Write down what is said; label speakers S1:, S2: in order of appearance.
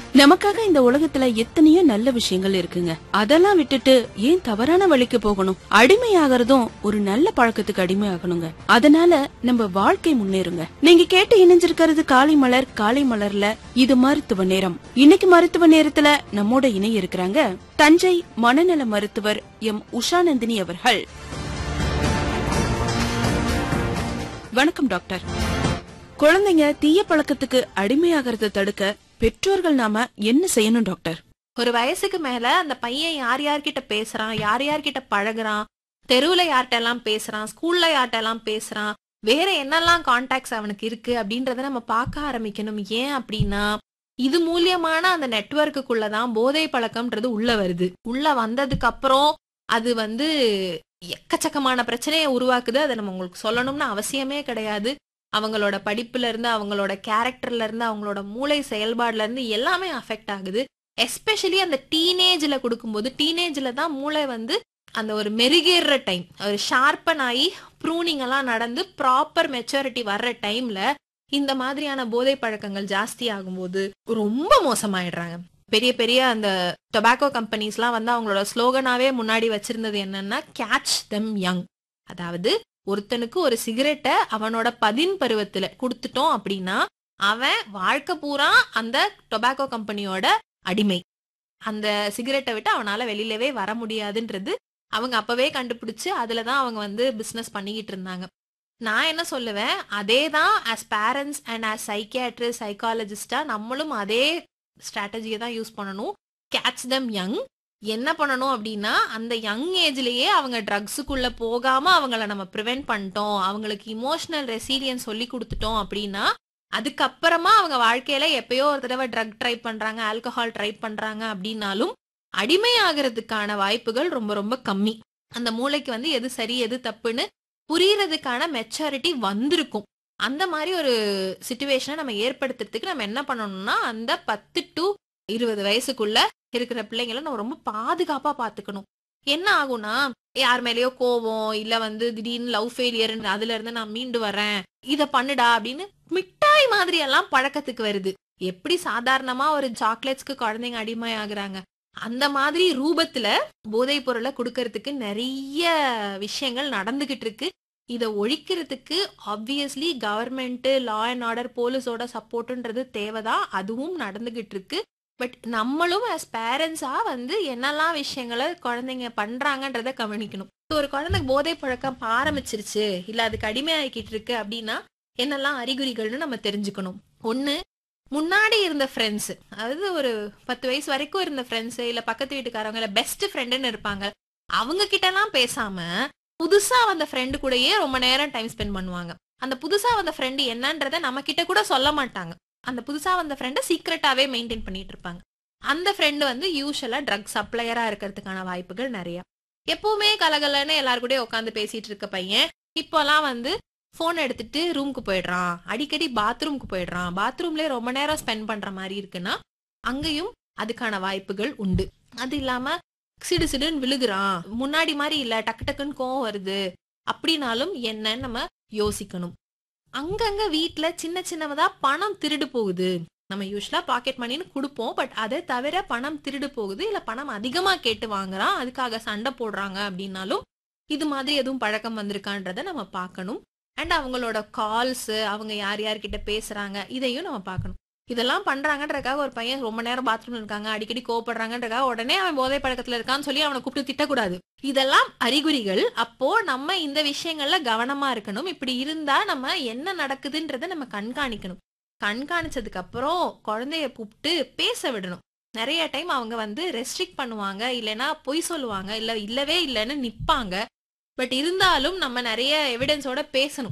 S1: நமக்காக இந்த உலகத்துல எத்தனையோ நல்ல விஷயங்கள் இருக்குங்க அதெல்லாம் விட்டுட்டு ஏன் தவறான வழிக்கு போகணும் அடிமையாகிறதும் ஒரு நல்ல பழக்கத்துக்கு அடிமையாகணுங்க அதனால நம்ம வாழ்க்கை முன்னேறுங்க நீங்க கேட்டு இணைஞ்சிருக்கிறது காலை மலர் காலை மலர்ல இது மருத்துவ நேரம் இன்னைக்கு மருத்துவ நேரத்துல நம்மோட இணைய இருக்கிறாங்க தஞ்சை மனநல மருத்துவர் எம் உஷாநந்தினி அவர்கள் வணக்கம் டாக்டர் குழந்தைங்க தீய பழக்கத்துக்கு அடிமையாகிறத தடுக்க பெற்றோர்கள் நாம என்ன செய்யணும் டாக்டர்
S2: ஒரு வயசுக்கு மேல அந்த பையன் யார் யார்கிட்ட பேசுறான் யார் யார்கிட்ட பழகுறான் தெருவுல யார்கிட்ட எல்லாம் பேசுறான் ஸ்கூல்ல யார்கிட்ட எல்லாம் பேசுறான் வேற என்னெல்லாம் கான்டாக்ட்ஸ் அவனுக்கு இருக்கு அப்படின்றத நம்ம பார்க்க ஆரம்பிக்கணும் ஏன் அப்படின்னா இது மூலியமான அந்த நெட்வொர்க்குள்ளதான் போதை பழக்கம்ன்றது உள்ள வருது உள்ள வந்ததுக்கு அப்புறம் அது வந்து எக்கச்சக்கமான பிரச்சனையை உருவாக்குது அதை நம்ம உங்களுக்கு சொல்லணும்னு அவசியமே கிடையாது அவங்களோட படிப்புல இருந்து அவங்களோட கேரக்டர்ல இருந்து அவங்களோட மூளை செயல்பாடுல இருந்து எல்லாமே அஃபெக்ட் ஆகுது எஸ்பெஷலி அந்த டீனேஜ்ல கொடுக்கும்போது டீனேஜ்ல தான் மூளை வந்து அந்த ஒரு மெருகேறுற டைம் ஒரு ஷார்ப்பன் ஆகி ப்ரூனிங் எல்லாம் நடந்து ப்ராப்பர் மெச்சூரிட்டி வர்ற டைம்ல இந்த மாதிரியான போதை பழக்கங்கள் ஜாஸ்தி ஆகும்போது ரொம்ப மோசமாயிடுறாங்க பெரிய பெரிய அந்த டொபாக்கோ கம்பெனிஸ்லாம் வந்து அவங்களோட ஸ்லோகனாவே முன்னாடி வச்சிருந்தது என்னன்னா கேட்ச் தெம் யங் அதாவது ஒருத்தனுக்கு ஒரு சிகரெட்டை அவனோட பதின் பருவத்துல கொடுத்துட்டோம் அப்படின்னா அவன் வாழ்க்கை பூரா அந்த டொபாக்கோ கம்பெனியோட அடிமை அந்த சிகரெட்டை விட்டு அவனால வெளியிலவே வர முடியாதுன்றது அவங்க அப்பவே கண்டுபிடிச்சு அதுல தான் அவங்க வந்து பிசினஸ் பண்ணிக்கிட்டு இருந்தாங்க நான் என்ன சொல்லுவேன் அதே தான் as parents and as psychiatrist சைக்காலஜிஸ்டா நம்மளும் அதே ஸ்ட்ராட்டஜியை தான் யூஸ் பண்ணணும் கேட்ச் தம் யங் என்ன பண்ணணும் அப்படின்னா அந்த யங் ஏஜ்லயே அவங்க ட்ரக்ஸுக்குள்ள போகாம அவங்கள நம்ம ப்ரிவென்ட் பண்ணிட்டோம் அவங்களுக்கு இமோஷனல் ரெசீலியன்ஸ் சொல்லி கொடுத்துட்டோம் அப்படின்னா அதுக்கப்புறமா அவங்க வாழ்க்கையில எப்பயோ ஒரு தடவை ட்ரக் ட்ரை பண்றாங்க ஆல்கஹால் ட்ரை பண்றாங்க அப்படின்னாலும் அடிமையாகிறதுக்கான வாய்ப்புகள் ரொம்ப ரொம்ப கம்மி அந்த மூளைக்கு வந்து எது சரி எது தப்புன்னு புரியறதுக்கான மெச்சாரிட்டி வந்திருக்கும் அந்த மாதிரி ஒரு சுச்சுவேஷனை நம்ம ஏற்படுத்துறதுக்கு நம்ம என்ன பண்ணணும்னா அந்த பத்து டு இருபது வயசுக்குள்ள இருக்கிற பிள்ளைங்களை நம்ம ரொம்ப பாதுகாப்பா பாத்துக்கணும் என்ன ஆகும்னா யார் மேலயோ கோவம் இல்ல வந்து திடீர்னு லவ் ஃபெயிலியர் அதுல இருந்து நான் மீண்டு வரேன் இத பண்ணுடா அப்படின்னு மிட்டாய் மாதிரி எல்லாம் பழக்கத்துக்கு வருது எப்படி சாதாரணமா ஒரு சாக்லேட்ஸ்க்கு குழந்தைங்க அடிமை ஆகுறாங்க அந்த மாதிரி ரூபத்துல போதைப் பொருளை கொடுக்கறதுக்கு நிறைய விஷயங்கள் நடந்துகிட்டு இருக்கு இதை ஒழிக்கிறதுக்கு obviously government law and order போலீஸோட சப்போர்ட்ன்றது தேவைதான் அதுவும் நடந்துகிட்டு இருக்கு பட் நம்மளும் as பேரண்ட்ஸா வந்து என்னெல்லாம் விஷயங்களை குழந்தைங்க பண்றாங்கன்றத கவனிக்கணும் ஒரு குழந்தை போதை பழக்கம் ஆரம்பிச்சிருச்சு இல்ல அதுக்கு அடிமையாகிக்கிட்டு இருக்கு அப்படின்னா என்னெல்லாம் அறிகுறிகள்னு நம்ம தெரிஞ்சுக்கணும் ஒண்ணு முன்னாடி இருந்த ஃப்ரெண்ட்ஸ் அதாவது ஒரு பத்து வயசு வரைக்கும் இருந்த ஃப்ரெண்ட்ஸ் இல்ல பக்கத்து வீட்டுக்காரவங்க இல்ல பெஸ்ட் ஃப்ரெண்டுன்னு இருப்பாங்க அவங்க கிட்ட எல்லாம் பேசாம புதுசா வந்த ஃப்ரெண்டு கூடயே ரொம்ப நேரம் டைம் ஸ்பெண்ட் பண்ணுவாங்க அந்த புதுசா வந்த ஃப்ரெண்டு என்னன்றத நம்ம கிட்ட கூட சொல்ல மாட்டாங்க அந்த புதுசா வந்த ஃப்ரெண்டை சீக்ரெட்டாவே மெயின்டைன் பண்ணிட்டு இருப்பாங்க அந்த ஃப்ரெண்டு வந்து யூஸ்வலா ட்ரக் சப்ளையரா இருக்கிறதுக்கான வாய்ப்புகள் நிறைய எப்பவுமே கலகலன்னு எல்லாரு கூடயும் உட்காந்து பேசிட்டு இருக்க பையன் இப்போலாம் வந்து போன் எடுத்துட்டு ரூமுக்கு போயிடுறான் அடிக்கடி பாத்ரூம்க்கு போயிடுறான் பாத்ரூம்லயே ரொம்ப நேரம் ஸ்பெண்ட் பண்ற மாதிரி இருக்குன்னா அங்கேயும் அதுக்கான வாய்ப்புகள் உண்டு அது இல்லாம சிடு சிடுன்னு விழுகுறான் முன்னாடி மாதிரி இல்ல டக்கு டக்குன்னு கோவம் வருது அப்படின்னாலும் என்னன்னு நம்ம யோசிக்கணும் அங்கங்க வீட்ல சின்ன சின்னதா பணம் திருடு போகுது நம்ம யூஸ்வலா பாக்கெட் மணின்னு கொடுப்போம் பட் அதை தவிர பணம் திருடு போகுது இல்ல பணம் அதிகமா கேட்டு வாங்குறான் அதுக்காக சண்டை போடுறாங்க அப்படின்னாலும் இது மாதிரி எதுவும் பழக்கம் வந்திருக்கான்றத நம்ம பார்க்கணும் அண்ட் அவங்களோட கால்ஸ் அவங்க யார் யார்கிட்ட பேசுறாங்க இதையும் நம்ம பார்க்கணும் இதெல்லாம் பண்றாங்கன்றக்காக ஒரு பையன் ரொம்ப நேரம் பாத்ரூம்ல இருக்காங்க அடிக்கடி கோவப்படுறாங்கன்றக்காக உடனே அவன் போதை பழக்கத்துல இருக்கான்னு சொல்லி அவனை கூப்பிட்டு திட்டக்கூடாது இதெல்லாம் அறிகுறிகள் அப்போ நம்ம இந்த விஷயங்கள்ல கவனமா இருக்கணும் இப்படி இருந்தா நம்ம என்ன நடக்குதுன்றத நம்ம கண்காணிக்கணும் கண்காணிச்சதுக்கு அப்புறம் குழந்தைய கூப்பிட்டு பேச விடணும் நிறைய டைம் அவங்க வந்து ரெஸ்ட்ரிக்ட் பண்ணுவாங்க இல்லைன்னா பொய் சொல்லுவாங்க இல்ல இல்லவே இல்லைன்னு நிப்பாங்க பட் இருந்தாலும் நம்ம நிறைய எவிடன்ஸோட பேசணும்